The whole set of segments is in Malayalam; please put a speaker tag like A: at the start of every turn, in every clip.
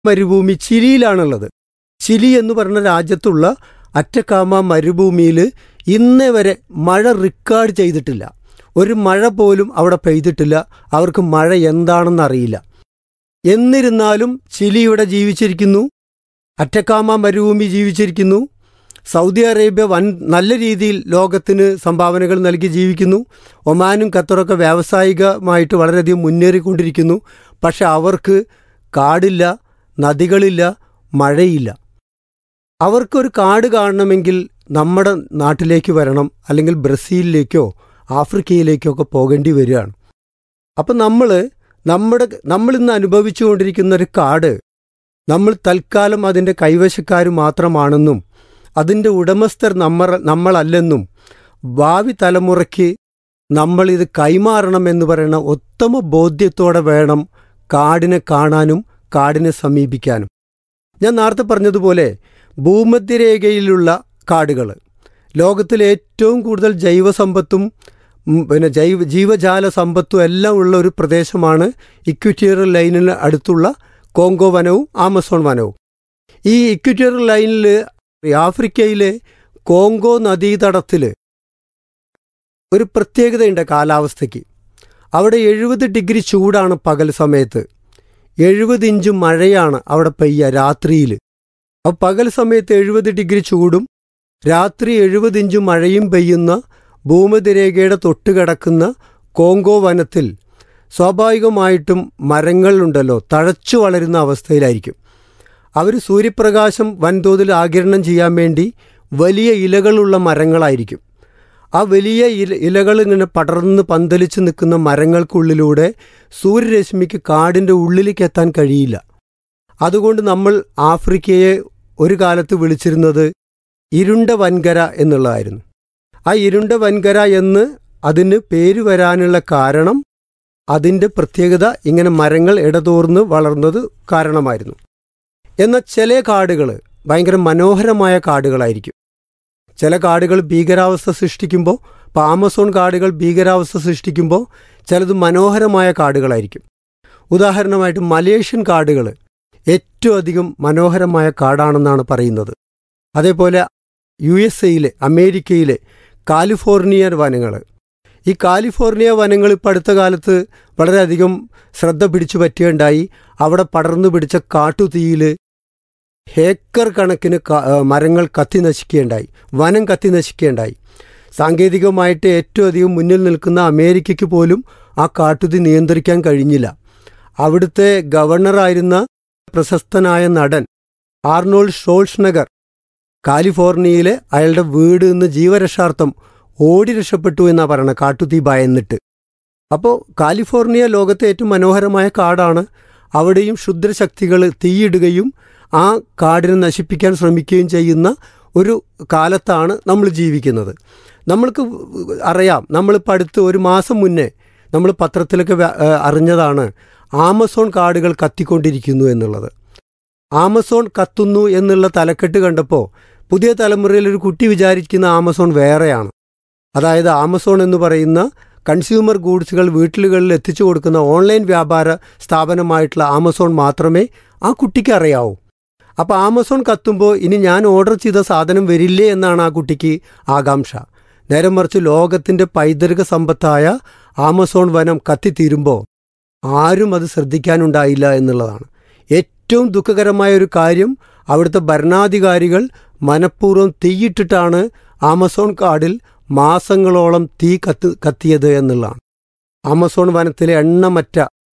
A: മരുഭൂമി ചിലിയിലാണുള്ളത് ചിലി എന്ന് പറഞ്ഞ രാജ്യത്തുള്ള അറ്റക്കാമ മരുഭൂമിയിൽ ഇന്നേ വരെ മഴ റെക്കോർഡ് ചെയ്തിട്ടില്ല ഒരു മഴ പോലും അവിടെ പെയ്തിട്ടില്ല അവർക്ക് മഴ എന്താണെന്ന് അറിയില്ല എന്നിരുന്നാലും ചിലി ഇവിടെ ജീവിച്ചിരിക്കുന്നു അറ്റക്കാമ മരുഭൂമി ജീവിച്ചിരിക്കുന്നു സൗദി അറേബ്യ വൻ നല്ല രീതിയിൽ ലോകത്തിന് സംഭാവനകൾ നൽകി ജീവിക്കുന്നു ഒമാനും ഖത്തറൊക്കെ വ്യാവസായികമായിട്ട് വളരെയധികം മുന്നേറിക്കൊണ്ടിരിക്കുന്നു പക്ഷെ അവർക്ക് കാടില്ല നദികളില്ല മഴയില്ല അവർക്കൊരു കാട് കാണണമെങ്കിൽ നമ്മുടെ നാട്ടിലേക്ക് വരണം അല്ലെങ്കിൽ ബ്രസീലിലേക്കോ ആഫ്രിക്കയിലേക്കോ ഒക്കെ പോകേണ്ടി വരികയാണ് അപ്പം നമ്മൾ നമ്മുടെ നമ്മളിന്ന് അനുഭവിച്ചുകൊണ്ടിരിക്കുന്ന ഒരു കാട് നമ്മൾ തൽക്കാലം അതിൻ്റെ കൈവശക്കാർ മാത്രമാണെന്നും അതിൻ്റെ ഉടമസ്ഥർ നമ്മ നമ്മളല്ലെന്നും ഭാവി തലമുറയ്ക്ക് നമ്മളിത് കൈമാറണമെന്ന് പറയുന്ന ഉത്തമ ബോധ്യത്തോടെ വേണം കാടിനെ കാണാനും കാടിനെ സമീപിക്കാനും ഞാൻ നേരത്തെ പറഞ്ഞതുപോലെ ഭൂമധ്യരേഖയിലുള്ള കാടുകൾ ലോകത്തിലെ ഏറ്റവും കൂടുതൽ ജൈവസമ്പത്തും ഉം, പിന്നെ ജൈവ ജീവജാല സമ്പത്തും എല്ലാം ഉള്ള ഒരു പ്രദേശമാണ് ഇക്വിറ്റോറിയൽ ലൈനിന് അടുത്തുള്ള കോങ്കോ വനവും ആമസോൺ വനവും ഈ ഇക്വിറ്റോറിയൽ ലൈനിൽ ആഫ്രിക്കയിലെ കോങ്കോ നദീതടത്തിൽ ഒരു പ്രത്യേകതയുണ്ട് കാലാവസ്ഥയ്ക്ക് അവിടെ എഴുപത് ഡിഗ്രി ചൂടാണ് പകൽ സമയത്ത് എഴുപത് ഇഞ്ച് മഴയാണ് അവിടെ പെയ്യുക രാത്രിയിൽ അപ്പോൾ പകൽ സമയത്ത് എഴുപത് ഡിഗ്രി ചൂടും രാത്രി എഴുപത് ഇഞ്ച് മഴയും പെയ്യുന്ന ഭൂമധ്യരേഖയുടെ തൊട്ടുകിടക്കുന്ന കോങ്കോ വനത്തിൽ സ്വാഭാവികമായിട്ടും മരങ്ങളുണ്ടല്ലോ തഴച്ചു വളരുന്ന അവസ്ഥയിലായിരിക്കും അവർ സൂര്യപ്രകാശം വൻതോതിൽ ആകിരണം ചെയ്യാൻ വേണ്ടി വലിയ ഇലകളുള്ള മരങ്ങളായിരിക്കും ആ വലിയ ഇല ഇലകൾ ഇങ്ങനെ പടർന്ന് പന്തലിച്ച് നിൽക്കുന്ന മരങ്ങൾക്കുള്ളിലൂടെ സൂര്യരശ്മിക്ക് കാടിൻ്റെ ഉള്ളിലേക്ക് എത്താൻ കഴിയില്ല അതുകൊണ്ട് നമ്മൾ ആഫ്രിക്കയെ ഒരു കാലത്ത് വിളിച്ചിരുന്നത് ഇരുണ്ട വൻകര എന്നുള്ളതായിരുന്നു ആ ഇരുണ്ട വൻകര എന്ന് അതിന് പേര് വരാനുള്ള കാരണം അതിൻ്റെ പ്രത്യേകത ഇങ്ങനെ മരങ്ങൾ ഇടതോർന്ന് വളർന്നത് കാരണമായിരുന്നു എന്നാൽ ചില കാടുകൾ ഭയങ്കര മനോഹരമായ കാടുകളായിരിക്കും ചില കാടുകൾ ഭീകരാവസ്ഥ സൃഷ്ടിക്കുമ്പോൾ ഇപ്പോൾ ആമസോൺ കാടുകൾ ഭീകരാവസ്ഥ സൃഷ്ടിക്കുമ്പോൾ ചിലത് മനോഹരമായ കാടുകളായിരിക്കും ഉദാഹരണമായിട്ട് മലേഷ്യൻ കാടുകൾ ഏറ്റവും അധികം മനോഹരമായ കാടാണെന്നാണ് പറയുന്നത് അതേപോലെ യു എസ് എയിലെ അമേരിക്കയിലെ കാലിഫോർണിയ വനങ്ങൾ ഈ കാലിഫോർണിയ വനങ്ങൾ ഇപ്പോൾ അടുത്ത കാലത്ത് വളരെയധികം ശ്രദ്ധ പിടിച്ചു പറ്റുകയുണ്ടായി അവിടെ പടർന്നു പിടിച്ച കാട്ടുതീയിൽ ഹേക്കർ കണക്കിന് ക- ഏ, മരങ്ങൾ കത്തി നശിക്കുകയുണ്ടായി വനം കത്തി നശിക്കുകയുണ്ടായി സാങ്കേതികമായിട്ട് ഏറ്റവും അധികം മുന്നിൽ നിൽക്കുന്ന അമേരിക്കയ്ക്ക് പോലും ആ കാട്ടുതീ നിയന്ത്രിക്കാൻ കഴിഞ്ഞില്ല അവിടുത്തെ ഗവർണറായിരുന്ന പ്രശസ്തനായ നടൻ ആർണോൾഡ് ഷോൾഷ്നഗർ കാലിഫോർണിയയിലെ അയാളുടെ വീട് നിന്ന് ജീവരക്ഷാർത്ഥം ഓടി രക്ഷപ്പെട്ടു എന്നാ പറയണത് കാട്ടുതീ ഭയന്നിട്ട് അപ്പോൾ കാലിഫോർണിയ ലോകത്തെ ഏറ്റവും മനോഹരമായ കാടാണ് അവിടെയും ക്ഷുദ്രശക്തികൾ തീയിടുകയും ആ കാടിനെ നശിപ്പിക്കാൻ ശ്രമിക്കുകയും ചെയ്യുന്ന ഒരു കാലത്താണ് നമ്മൾ ജീവിക്കുന്നത് നമ്മൾക്ക് അറിയാം നമ്മളിപ്പോൾ അടുത്ത് ഒരു മാസം മുന്നേ നമ്മൾ പത്രത്തിലൊക്കെ വ്യ- ഏഹ് അറിഞ്ഞതാണ് ആമസോൺ കാടുകൾ കത്തിക്കൊണ്ടിരിക്കുന്നു എന്നുള്ളത് ആമസോൺ കത്തുന്നു എന്നുള്ള തലക്കെട്ട് കണ്ടപ്പോൾ പുതിയ തലമുറയിൽ ഒരു കുട്ടി വിചാരിക്കുന്ന ആമസോൺ വേറെയാണ് അതായത് ആമസോൺ എന്ന് പറയുന്ന കൺസ്യൂമർ ഗൂഡ്സുകൾ വീട്ടിലുകളിൽ എത്തിച്ചു കൊടുക്കുന്ന ഓൺലൈൻ വ്യാപാര സ്ഥാപനമായിട്ടുള്ള ആമസോൺ മാത്രമേ ആ കുട്ടിക്ക് അറിയാവൂ അപ്പോൾ ആമസോൺ കത്തുമ്പോൾ ഇനി ഞാൻ ഓർഡർ ചെയ്ത സാധനം വരില്ലേ എന്നാണ് ആ കുട്ടിക്ക് ആകാംക്ഷ നേരെ മറിച്ച് ലോകത്തിൻ്റെ പൈതൃക സമ്പത്തായ ആമസോൺ വനം കത്തിത്തീരുമ്പോൾ ആരും അത് ശ്രദ്ധിക്കാനുണ്ടായില്ല എന്നുള്ളതാണ് ഏറ്റവും ദുഃഖകരമായ ഒരു കാര്യം അവിടുത്തെ ഭരണാധികാരികൾ മനഃപൂർവ്വം തീയിട്ടിട്ടാണ് ആമസോൺ കാടിൽ മാസങ്ങളോളം തീ കത്ത് കത്തിയത് എന്നുള്ളതാണ് ആമസോൺ വനത്തിലെ എണ്ണമറ്റ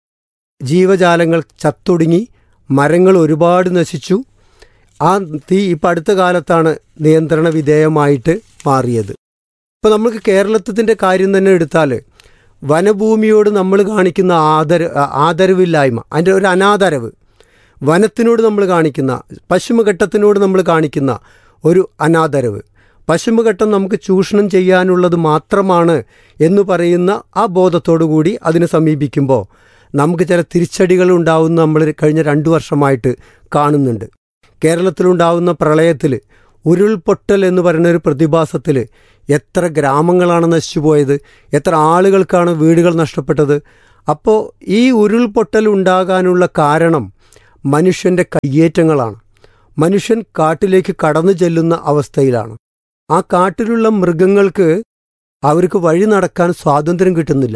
A: ജീവജാലങ്ങൾ ചത്തൊടുങ്ങി മരങ്ങൾ ഒരുപാട് നശിച്ചു ആ തീ ഇപ്പം അടുത്ത കാലത്താണ് നിയന്ത്രണ വിധേയമായിട്ട് മാറിയത് ഇപ്പോൾ നമുക്ക് കേരളത്തിൻ്റെ കാര്യം തന്നെ എടുത്താൽ വനഭൂമിയോട് നമ്മൾ കാണിക്കുന്ന ആദര ആദരവില്ലായ്മ അതിൻ്റെ ഒരു അനാദരവ് വനത്തിനോട് നമ്മൾ കാണിക്കുന്ന പശ്ചിമഘട്ടത്തിനോട് നമ്മൾ കാണിക്കുന്ന ഒരു അനാദരവ് പശ്ചിമഘട്ടം നമുക്ക് ചൂഷണം ചെയ്യാനുള്ളത് മാത്രമാണ് എന്ന് പറയുന്ന ആ ബോധത്തോടു കൂടി അതിനെ സമീപിക്കുമ്പോൾ നമുക്ക് ചില തിരിച്ചടികൾ ഉണ്ടാവുന്ന നമ്മൾ കഴിഞ്ഞ രണ്ടു വർഷമായിട്ട് കാണുന്നുണ്ട് കേരളത്തിലുണ്ടാവുന്ന പ്രളയത്തിൽ ഉരുൾപൊട്ടൽ എന്ന് പറയുന്ന ഒരു പ്രതിഭാസത്തിൽ എത്ര ഗ്രാമങ്ങളാണ് നശിച്ചു പോയത് എത്ര ആളുകൾക്കാണ് വീടുകൾ നഷ്ടപ്പെട്ടത് അപ്പോൾ ഈ ഉരുൾപൊട്ടൽ ഉണ്ടാകാനുള്ള കാരണം മനുഷ്യൻ്റെ കയ്യേറ്റങ്ങളാണ് മനുഷ്യൻ കാട്ടിലേക്ക് കടന്നു ചെല്ലുന്ന അവസ്ഥയിലാണ് ആ കാട്ടിലുള്ള മൃഗങ്ങൾക്ക് അവർക്ക് വഴി നടക്കാൻ സ്വാതന്ത്ര്യം കിട്ടുന്നില്ല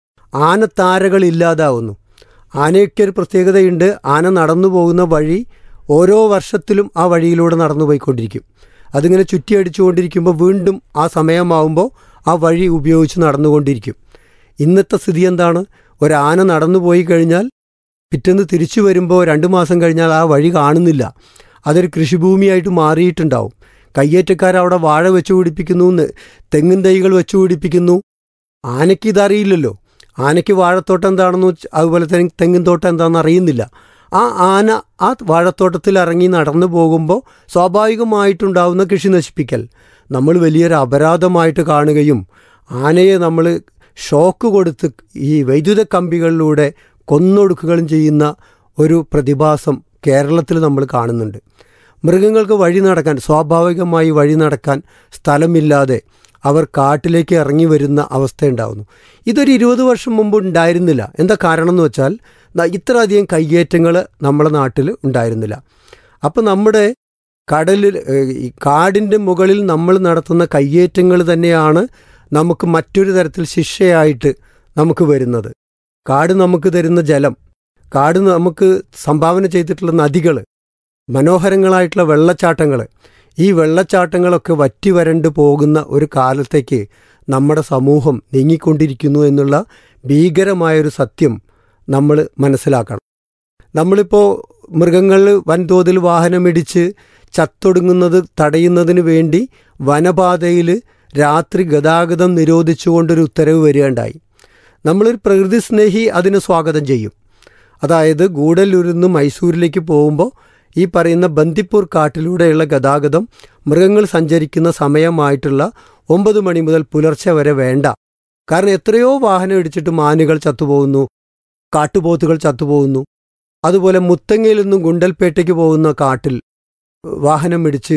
A: ആനത്താരകൾ ഇല്ലാതാവുന്നു ആനയ്ക്ക് ഒരു പ്രത്യേകതയുണ്ട് ആന നടന്നു പോകുന്ന വഴി ഓരോ വർഷത്തിലും ആ വഴിയിലൂടെ നടന്നു പോയിക്കൊണ്ടിരിക്കും അതിങ്ങനെ ചുറ്റിയടിച്ചുകൊണ്ടിരിക്കുമ്പോൾ വീണ്ടും ആ സമയമാവുമ്പോൾ ആ വഴി ഉപയോഗിച്ച് നടന്നുകൊണ്ടിരിക്കും ഇന്നത്തെ സ്ഥിതി എന്താണ് ഒരാന നടന്നു പോയി കഴിഞ്ഞാൽ പിറ്റേന്ന് തിരിച്ചു വരുമ്പോൾ രണ്ട് മാസം കഴിഞ്ഞാൽ ആ വഴി കാണുന്നില്ല അതൊരു കൃഷിഭൂമിയായിട്ട് മാറിയിട്ടുണ്ടാവും കയ്യേറ്റക്കാർ അവിടെ വാഴ വെച്ചു പിടിപ്പിക്കുന്നു ന്ന് തെങ്ങിൻ തൈകൾ വെച്ചു പിടിപ്പിക്കുന്നു ആനയ്ക്ക് ഇതറിയില്ലല്ലോ ആനയ്ക്ക് വാഴത്തോട്ടം എന്താണെന്ന് വെച്ച് അതുപോലെ തന്നെ തെങ്ങിൻ തോട്ടം എന്താണെന്ന് അറിയുന്നില്ല ആ ആന ആ വാഴത്തോട്ടത്തിൽ ഇറങ്ങി നടന്നു പോകുമ്പോൾ സ്വാഭാവികമായിട്ടുണ്ടാവുന്ന കൃഷി നശിപ്പിക്കൽ നമ്മൾ വലിയൊരു അപരാധമായിട്ട് കാണുകയും ആനയെ നമ്മൾ ഷോക്ക് കൊടുത്ത് ഈ വൈദ്യുത കമ്പികളിലൂടെ കൊന്നൊടുക്കുകയും ചെയ്യുന്ന ഒരു പ്രതിഭാസം കേരളത്തിൽ നമ്മൾ കാണുന്നുണ്ട് മൃഗങ്ങൾക്ക് വഴി നടക്കാൻ സ്വാഭാവികമായി വഴി നടക്കാൻ സ്ഥലമില്ലാതെ അവർ കാട്ടിലേക്ക് ഇറങ്ങി വരുന്ന അവസ്ഥയുണ്ടാകുന്നു ഇതൊരു ഇരുപത് വർഷം മുമ്പ് ഉണ്ടായിരുന്നില്ല എന്താ കാരണം എന്ന് വെച്ചാൽ ന- ഇത്രയധികം കയ്യേറ്റങ്ങൾ നമ്മുടെ നാട്ടിൽ ഉണ്ടായിരുന്നില്ല അപ്പം നമ്മുടെ കടലിൽ ഏഹ്, ഈ കാടിൻ്റെ മുകളിൽ നമ്മൾ നടത്തുന്ന കയ്യേറ്റങ്ങൾ തന്നെയാണ് നമുക്ക് മറ്റൊരു തരത്തിൽ ശിക്ഷയായിട്ട് നമുക്ക് വരുന്നത് കാട് നമുക്ക് തരുന്ന ജലം കാട് നമുക്ക് സംഭാവന ചെയ്തിട്ടുള്ള നദികൾ മനോഹരങ്ങളായിട്ടുള്ള വെള്ളച്ചാട്ടങ്ങൾ ഈ വെള്ളച്ചാട്ടങ്ങളൊക്കെ വറ്റി വരണ്ട് പോകുന്ന ഒരു കാലത്തേക്ക് നമ്മുടെ സമൂഹം നീങ്ങിക്കൊണ്ടിരിക്കുന്നു എന്നുള്ള ഭീകരമായൊരു സത്യം നമ്മൾ മനസ്സിലാക്കണം നമ്മളിപ്പോൾ മൃഗങ്ങൾ വൻതോതിൽ വാഹനമിടിച്ച് ചത്തൊടുങ്ങുന്നത് തടയുന്നതിന് വേണ്ടി വനപാതയിൽ രാത്രി ഗതാഗതം നിരോധിച്ചുകൊണ്ടൊരു ഉത്തരവ് വരികയുണ്ടായി നമ്മളൊരു പ്രകൃതി സ്നേഹി അതിന് സ്വാഗതം ചെയ്യും അതായത് ഗൂഡല്ലൂരിൽ നിന്ന് മൈസൂരിലേക്ക് പോകുമ്പോൾ ഈ പറയുന്ന ബന്ദിപ്പൂർ കാട്ടിലൂടെയുള്ള ഗതാഗതം മൃഗങ്ങൾ സഞ്ചരിക്കുന്ന സമയമായിട്ടുള്ള ഒമ്പത് മണി മുതൽ പുലർച്ചെ വരെ വേണ്ട കാരണം എത്രയോ വാഹനം ഇടിച്ചിട്ട് മാനുകൾ ചത്തുപോകുന്നു കാട്ടുപോത്തുകൾ ചത്തുപോകുന്നു അതുപോലെ മുത്തങ്ങയിൽ നിന്നും ഗുണ്ടൽപേട്ടയ്ക്ക് പോകുന്ന കാട്ടിൽ വാഹനം ഇടിച്ച്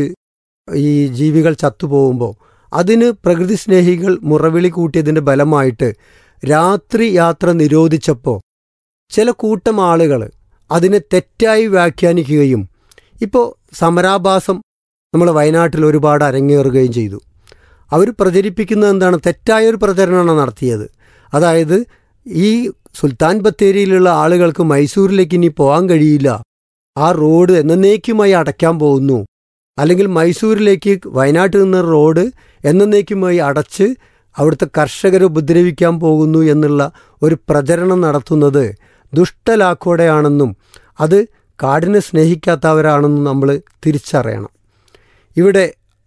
A: ഈ ജീവികൾ ചത്തുപോകുമ്പോൾ അതിന് പ്രകൃതി സ്നേഹികൾ മുറവിളി കൂട്ടിയതിൻ്റെ ബലമായിട്ട് രാത്രി യാത്ര നിരോധിച്ചപ്പോൾ ചില കൂട്ടം ആളുകൾ അതിനെ തെറ്റായി വ്യാഖ്യാനിക്കുകയും ഇപ്പോൾ സമരാഭാസം നമ്മൾ വയനാട്ടിൽ ഒരുപാട് അരങ്ങേറുകയും ചെയ്തു അവർ പ്രചരിപ്പിക്കുന്നത് എന്താണ് തെറ്റായൊരു പ്രചരണമാണ് നടത്തിയത് അതായത് ഈ സുൽത്താൻ ബത്തേരിയിലുള്ള ആളുകൾക്ക് മൈസൂരിലേക്ക് ഇനി പോകാൻ കഴിയില്ല ആ റോഡ് എന്നേക്കുമായി അടയ്ക്കാൻ പോകുന്നു അല്ലെങ്കിൽ മൈസൂരിലേക്ക് വയനാട്ടിൽ നിന്ന് റോഡ് എന്നേക്കുമായി അടച്ച് അവിടുത്തെ കർഷകരെ ഉപദ്രവിക്കാൻ പോകുന്നു എന്നുള്ള ഒരു പ്രചരണം നടത്തുന്നത് ദുഷ്ടലാക്കോടെയാണെന്നും അത് കാടിനെ സ്നേഹിക്കാത്തവരാണെന്നും നമ്മൾ തിരിച്ചറിയണം ഇവിടെ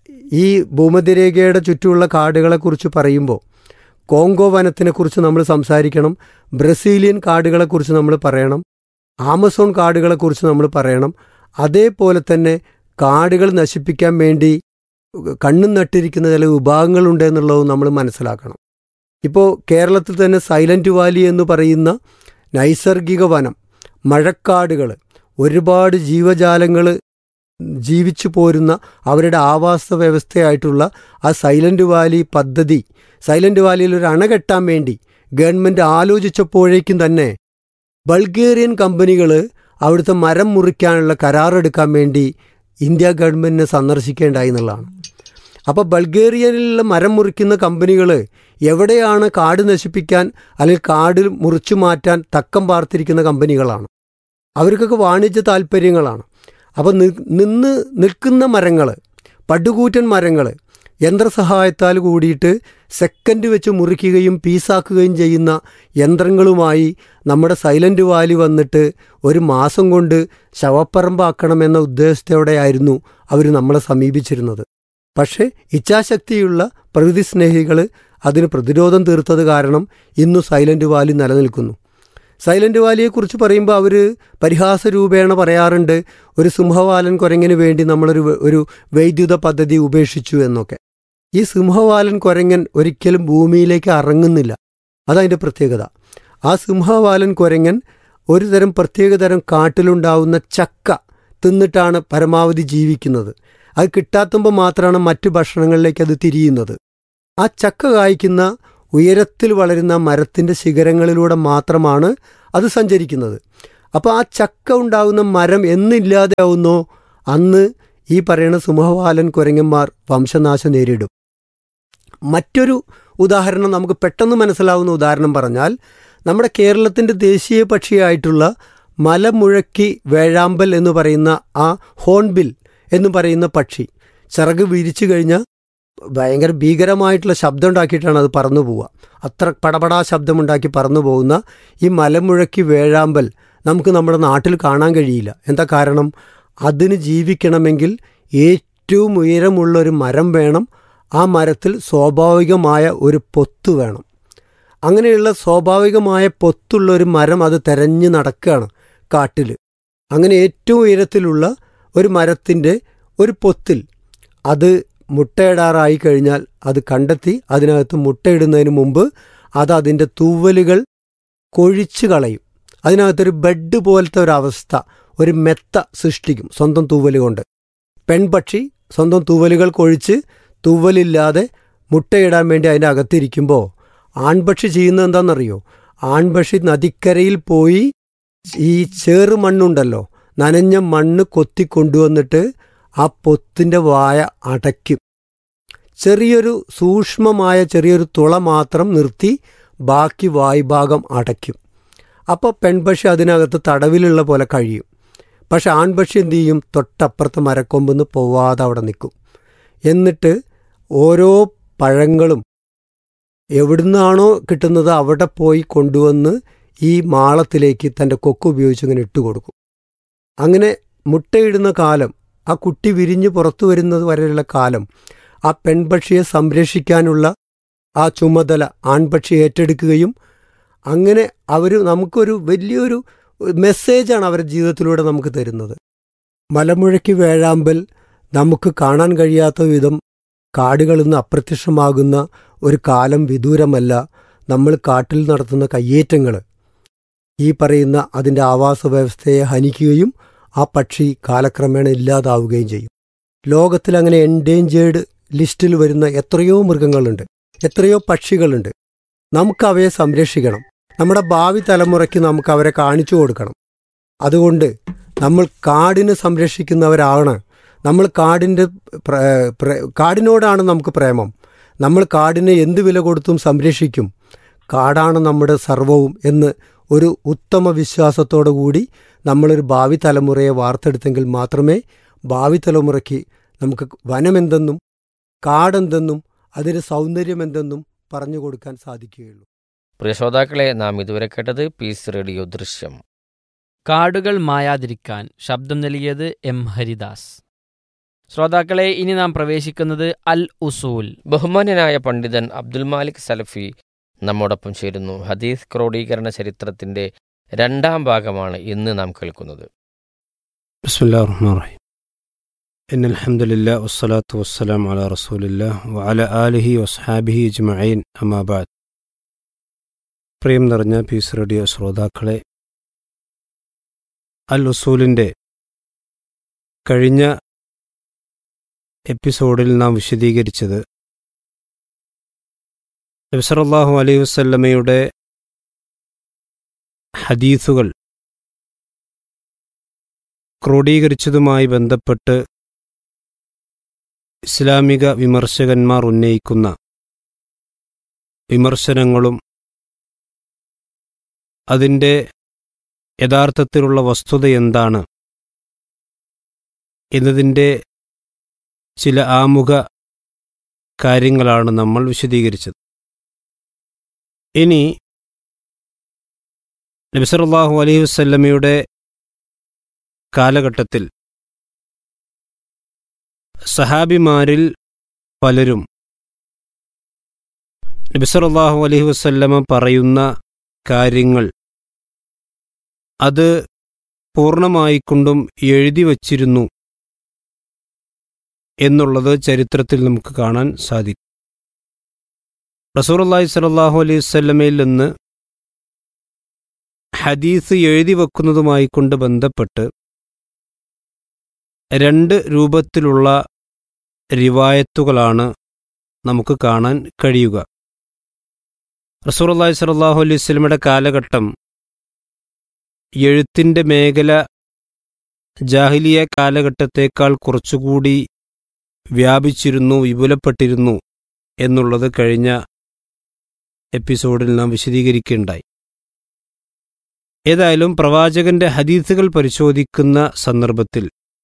A: ഈ ഭൂമധ്യരേഖയുടെ ചുറ്റുമുള്ള കാടുകളെക്കുറിച്ച് പറയുമ്പോൾ കോങ്കോ വനത്തിനെക്കുറിച്ച് നമ്മൾ സംസാരിക്കണം ബ്രസീലിയൻ കാടുകളെക്കുറിച്ച് നമ്മൾ പറയണം ആമസോൺ കാടുകളെക്കുറിച്ച് നമ്മൾ പറയണം അതേപോലെ തന്നെ കാടുകൾ നശിപ്പിക്കാൻ വേണ്ടി കണ്ണും നട്ടിരിക്കുന്ന ചില വിഭാഗങ്ങളുണ്ട് എന്നുള്ളത് നമ്മൾ മനസ്സിലാക്കണം ഇപ്പോൾ കേരളത്തിൽ തന്നെ സൈലന്റ് വാലി എന്ന് പറയുന്ന നൈസർഗിക വനം മഴക്കാടുകൾ ഒരുപാട് ജീവജാലങ്ങൾ ജീവിച്ചു പോരുന്ന അവരുടെ ആവാസ വ്യവസ്ഥയായിട്ടുള്ള ആ സൈലന്റ് വാലി പദ്ധതി സൈലന്റ് വാലിയിൽ ഒരു അണ കെട്ടാൻ വേണ്ടി ഗവൺമെൻറ് ആലോചിച്ചപ്പോഴേക്കും തന്നെ ബൾഗേറിയൻ കമ്പനികൾ അവിടുത്തെ മരം മുറിക്കാനുള്ള കരാറെടുക്കാൻ വേണ്ടി ഇന്ത്യ ഗവൺമെൻറ്റിനെ സന്ദർശിക്കേണ്ടായി എന്നുള്ളതാണ് അപ്പോൾ ബൾഗേറിയയിലുള്ള മരം മുറിക്കുന്ന കമ്പനികൾ എവിടെയാണ് കാട് നശിപ്പിക്കാൻ അല്ലെങ്കിൽ കാട് മുറിച്ചു മാറ്റാൻ തക്കം പാർത്തിരിക്കുന്ന കമ്പനികളാണ് അവർക്കൊക്കെ വാണിജ്യ താല്പര്യങ്ങളാണ് അപ്പോൾ നിന്ന് നിൽക്കുന്ന മരങ്ങൾ പടുകൂറ്റൻ മരങ്ങൾ യന്ത്രസഹായത്താൽ കൂടിയിട്ട് സെക്കൻഡ് വെച്ച് മുറിക്കുകയും പീസാക്കുകയും ചെയ്യുന്ന യന്ത്രങ്ങളുമായി നമ്മുടെ സൈലന്റ് വാലി വന്നിട്ട് ഒരു മാസം കൊണ്ട് ശവപ്പറമ്പാക്കണമെന്ന ഉദ്ദേശത്തോടെയായിരുന്നു അവർ നമ്മളെ സമീപിച്ചിരുന്നത് പക്ഷേ ഇച്ഛാശക്തിയുള്ള പ്രകൃതി സ്നേഹികൾ അതിന് പ്രതിരോധം തീർത്തത് കാരണം ഇന്നു സൈലന്റ് വാലി നിലനിൽക്കുന്നു സൈലന്റ് വാലിയെക്കുറിച്ച് പറയുമ്പോൾ അവർ പരിഹാസ രൂപേണ പറയാറുണ്ട് ഒരു സിംഹവാലൻ കുരങ്ങിന് വേണ്ടി നമ്മളൊരു ഒരു വൈദ്യുത പദ്ധതി ഉപേക്ഷിച്ചു എന്നൊക്കെ ഈ സിംഹവാലൻ കുരങ്ങൻ ഒരിക്കലും ഭൂമിയിലേക്ക് ഇറങ്ങുന്നില്ല അതതിൻ്റെ പ്രത്യേകത ആ സിംഹവാലൻ കുരങ്ങൻ ഒരു തരം പ്രത്യേകതരം കാട്ടിലുണ്ടാവുന്ന ചക്ക തിന്നിട്ടാണ് പരമാവധി ജീവിക്കുന്നത് അത് കിട്ടാത്തുമ്പോൾ മാത്രമാണ് മറ്റു ഭക്ഷണങ്ങളിലേക്ക് അത് തിരിയുന്നത് ആ ചക്ക കായ്ക്കുന്ന ഉയരത്തിൽ വളരുന്ന മരത്തിൻ്റെ ശിഖരങ്ങളിലൂടെ മാത്രമാണ് അത് സഞ്ചരിക്കുന്നത് അപ്പോൾ ആ ചക്ക ഉണ്ടാകുന്ന മരം എന്നില്ലാതെയാവുന്നോ അന്ന് ഈ പറയുന്ന സിംഹവാലൻ കുരങ്ങന്മാർ വംശനാശം നേരിടും മറ്റൊരു ഉദാഹരണം നമുക്ക് പെട്ടെന്ന് മനസ്സിലാവുന്ന ഉദാഹരണം പറഞ്ഞാൽ നമ്മുടെ കേരളത്തിൻ്റെ ദേശീയ പക്ഷിയായിട്ടുള്ള മലമുഴക്കി വേഴാമ്പൽ എന്ന് പറയുന്ന ആ ഹോൺബിൽ എന്ന് പറയുന്ന പക്ഷി ചിറക് വിരിച്ചു കഴിഞ്ഞാൽ ഭയങ്കര ഭീകരമായിട്ടുള്ള ശബ്ദം ഉണ്ടാക്കിയിട്ടാണ് അത് പറന്നു പോവുക അത്ര പടപടാ ശബ്ദമുണ്ടാക്കി പറന്നു പോകുന്ന ഈ മലമുഴക്കി വേഴാമ്പൽ നമുക്ക് നമ്മുടെ നാട്ടിൽ കാണാൻ കഴിയില്ല എന്താ കാരണം അതിന് ജീവിക്കണമെങ്കിൽ ഏറ്റവും ഉയരമുള്ള ഒരു മരം വേണം ആ മരത്തിൽ സ്വാഭാവികമായ ഒരു പൊത്ത് വേണം അങ്ങനെയുള്ള സ്വാഭാവികമായ പൊത്തുള്ള ഒരു മരം അത് തെരഞ്ഞു നടക്കുകയാണ് കാട്ടിൽ അങ്ങനെ ഏറ്റവും ഉയരത്തിലുള്ള ഒരു മരത്തിൻ്റെ ഒരു പൊത്തിൽ അത് മുട്ടയിടാറായി കഴിഞ്ഞാൽ അത് കണ്ടെത്തി അതിനകത്ത് മുട്ടയിടുന്നതിന് മുമ്പ് അത് അതിൻ്റെ തൂവലുകൾ കൊഴിച്ചു കളയും അതിനകത്തൊരു ബെഡ് പോലത്തെ ഒരു അവസ്ഥ ഒരു മെത്ത സൃഷ്ടിക്കും സ്വന്തം തൂവൽ കൊണ്ട് പെൺപക്ഷി സ്വന്തം തൂവലുകൾ കൊഴിച്ച് തൂവലില്ലാതെ മുട്ടയിടാൻ വേണ്ടി അതിൻ്റെ അകത്തിരിക്കുമ്പോൾ ആൺപക്ഷി ചെയ്യുന്നത് എന്താണെന്നറിയോ ആൺപക്ഷി നദിക്കരയിൽ പോയി ഈ ചേറ് മണ്ണുണ്ടല്ലോ നനഞ്ഞ മണ്ണ് കൊത്തി കൊണ്ടുവന്നിട്ട് ആ പൊത്തിൻ്റെ വായ അടയ്ക്കും ചെറിയൊരു സൂക്ഷ്മമായ ചെറിയൊരു തുള മാത്രം നിർത്തി ബാക്കി വായ്ഭാഗം അടയ്ക്കും അപ്പോൾ പെൺപക്ഷി അതിനകത്ത് തടവിലുള്ള പോലെ കഴിയും പക്ഷെ ആൺപക്ഷി എന്ത് ചെയ്യും തൊട്ടപ്പുറത്ത് മരക്കൊമ്പെന്ന് പോവാതെ അവിടെ നിൽക്കും എന്നിട്ട് ഓരോ പഴങ്ങളും എവിടുന്നാണോ കിട്ടുന്നത് അവിടെ പോയി കൊണ്ടുവന്ന് ഈ മാളത്തിലേക്ക് തൻ്റെ കൊക്ക് ഉപയോഗിച്ച് ഇങ്ങനെ ഇട്ട് കൊടുക്കും അങ്ങനെ മുട്ടയിടുന്ന കാലം ആ കുട്ടി വിരിഞ്ഞ് പുറത്തു വരുന്നത് വരെയുള്ള കാലം ആ പെൺപക്ഷിയെ സംരക്ഷിക്കാനുള്ള ആ ചുമതല ആൺപക്ഷി ഏറ്റെടുക്കുകയും അങ്ങനെ അവർ നമുക്കൊരു വലിയൊരു മെസ്സേജാണ് അവരുടെ ജീവിതത്തിലൂടെ നമുക്ക് തരുന്നത് മലമുഴക്കി വേഴാമ്പൽ നമുക്ക് കാണാൻ കഴിയാത്ത വിധം കാടുകളിൽ നിന്ന് അപ്രത്യക്ഷമാകുന്ന ഒരു കാലം വിദൂരമല്ല നമ്മൾ കാട്ടിൽ നടത്തുന്ന കയ്യേറ്റങ്ങൾ ഈ പറയുന്ന അതിൻ്റെ ആവാസ വ്യവസ്ഥയെ ഹനിക്കുകയും ആ പക്ഷി കാലക്രമേണ ഇല്ലാതാവുകയും ചെയ്യും ലോകത്തിൽ അങ്ങനെ എൻഡേഞ്ചേർഡ് ലിസ്റ്റിൽ വരുന്ന എത്രയോ മൃഗങ്ങളുണ്ട് എത്രയോ പക്ഷികളുണ്ട് നമുക്ക് അവയെ സംരക്ഷിക്കണം നമ്മുടെ ഭാവി തലമുറയ്ക്ക് നമുക്ക് അവരെ കാണിച്ചു കൊടുക്കണം അതുകൊണ്ട് നമ്മൾ കാടിനെ സംരക്ഷിക്കുന്നവരാണ് നമ്മൾ കാടിൻ്റെ കാടിനോടാണ് നമുക്ക് പ്രേമം നമ്മൾ കാടിനെ എന്ത് വില കൊടുത്തും സംരക്ഷിക്കും കാടാണ് നമ്മുടെ സർവവും എന്ന് ഒരു ഉത്തമ വിശ്വാസത്തോടു കൂടി നമ്മളൊരു ഭാവി തലമുറയെ വാർത്തെടുത്തെങ്കിൽ മാത്രമേ ഭാവി തലമുറയ്ക്ക് നമുക്ക് വനമെന്തെന്നും കാടെന്തെന്നും അതിന് സൗന്ദര്യമെന്തെന്നും പറഞ്ഞു കൊടുക്കാൻ സാധിക്കുകയുള്ളൂ
B: പ്രിയ ശ്രോതാക്കളെ നാം ഇതുവരെ കേട്ടത് പീസ് റേഡിയോ ദൃശ്യം
C: കാടുകൾ മായാതിരിക്കാൻ ശബ്ദം നൽകിയത് എം ഹരിദാസ് ശ്രോതാക്കളെ ഇനി നാം പ്രവേശിക്കുന്നത് അൽ ഉസൂൽ
B: ബഹുമാന്യനായ പണ്ഡിതൻ അബ്ദുൽ മാലിക് സലഫി നമ്മോടൊപ്പം ചേരുന്നു ഹദീസ് ക്രോഡീകരണ ചരിത്രത്തിന്റെ രണ്ടാം ഭാഗമാണ് ഇന്ന് നാം കേൾക്കുന്നത്
D: بسم الله الرحمن الرحيم إن الحمد لله والصلاة والسلام على رسول الله وعلى آله وصحابه أجمعين أما بعد പ്രിയം നിറഞ്ഞ പീസ് റേഡിയോ ശ്രോതാക്കളെ അൽ ഉസൂലിൻ്റെ കഴിഞ്ഞ എപ്പിസോഡിൽ നാം വിശദീകരിച്ചത് നബ്സറല്ലാഹു അലൈഹി വസല്ലമയുടെ ഹദീസുകൾ ക്രോഡീകരിച്ചതുമായി ബന്ധപ്പെട്ട് ഇസ്ലാമിക വിമർശകന്മാർ ഉന്നയിക്കുന്ന വിമർശനങ്ങളും അതിൻ്റെ യഥാർത്ഥത്തിലുള്ള വസ്തുത എന്താണ് എന്നതിൻ്റെ ചില ആമുഖ കാര്യങ്ങളാണ് നമ്മൾ വിശദീകരിച്ചത് ഇനി നബിസറല്ലാഹു അലൈഹി വസല്ലമയുടെ കാലഘട്ടത്തിൽ സഹാബിമാരിൽ പലരും നബിസറല്ലാഹു അലൈഹി വസല്ലമ പറയുന്ന കാര്യങ്ങൾ അത് പൂർണ്ണമായിക്കൊണ്ടും എഴുതി വച്ചിരുന്നു എന്നുള്ളത് ചരിത്രത്തിൽ നമുക്ക് കാണാൻ സാധിക്കും റസൂർല്ലാഹി സ്വല്ലല്ലാഹു അലൈഹി വസല്ലമയിൽ നിന്ന് ഹദീസ് എഴുതി വെക്കുന്നതുമായി കൊണ്ട് ബന്ധപ്പെട്ട് രണ്ട് രൂപത്തിലുള്ള റിവായത്തുകളാണ് നമുക്ക് കാണാൻ കഴിയുക റസൂർല്ലാഹി സ്വല്ലല്ലാഹു അലൈഹി വസല്ലമയുടെ കാലഘട്ടം എഴുത്തിൻ്റെ മേഖല ജാഹിലിയ കാലഘട്ടത്തേക്കാൾ കുറച്ചുകൂടി വ്യാപിച്ചിരുന്നു വിപുലപ്പെട്ടിരുന്നു എന്നുള്ളത് കഴിഞ്ഞ എപ്പിസോഡിൽ നാം വിശദീകരിക്കുകയുണ്ടായി ഏതായാലും പ്രവാചകന്റെ ഹദീസുകൾ പരിശോധിക്കുന്ന സന്ദർഭത്തിൽ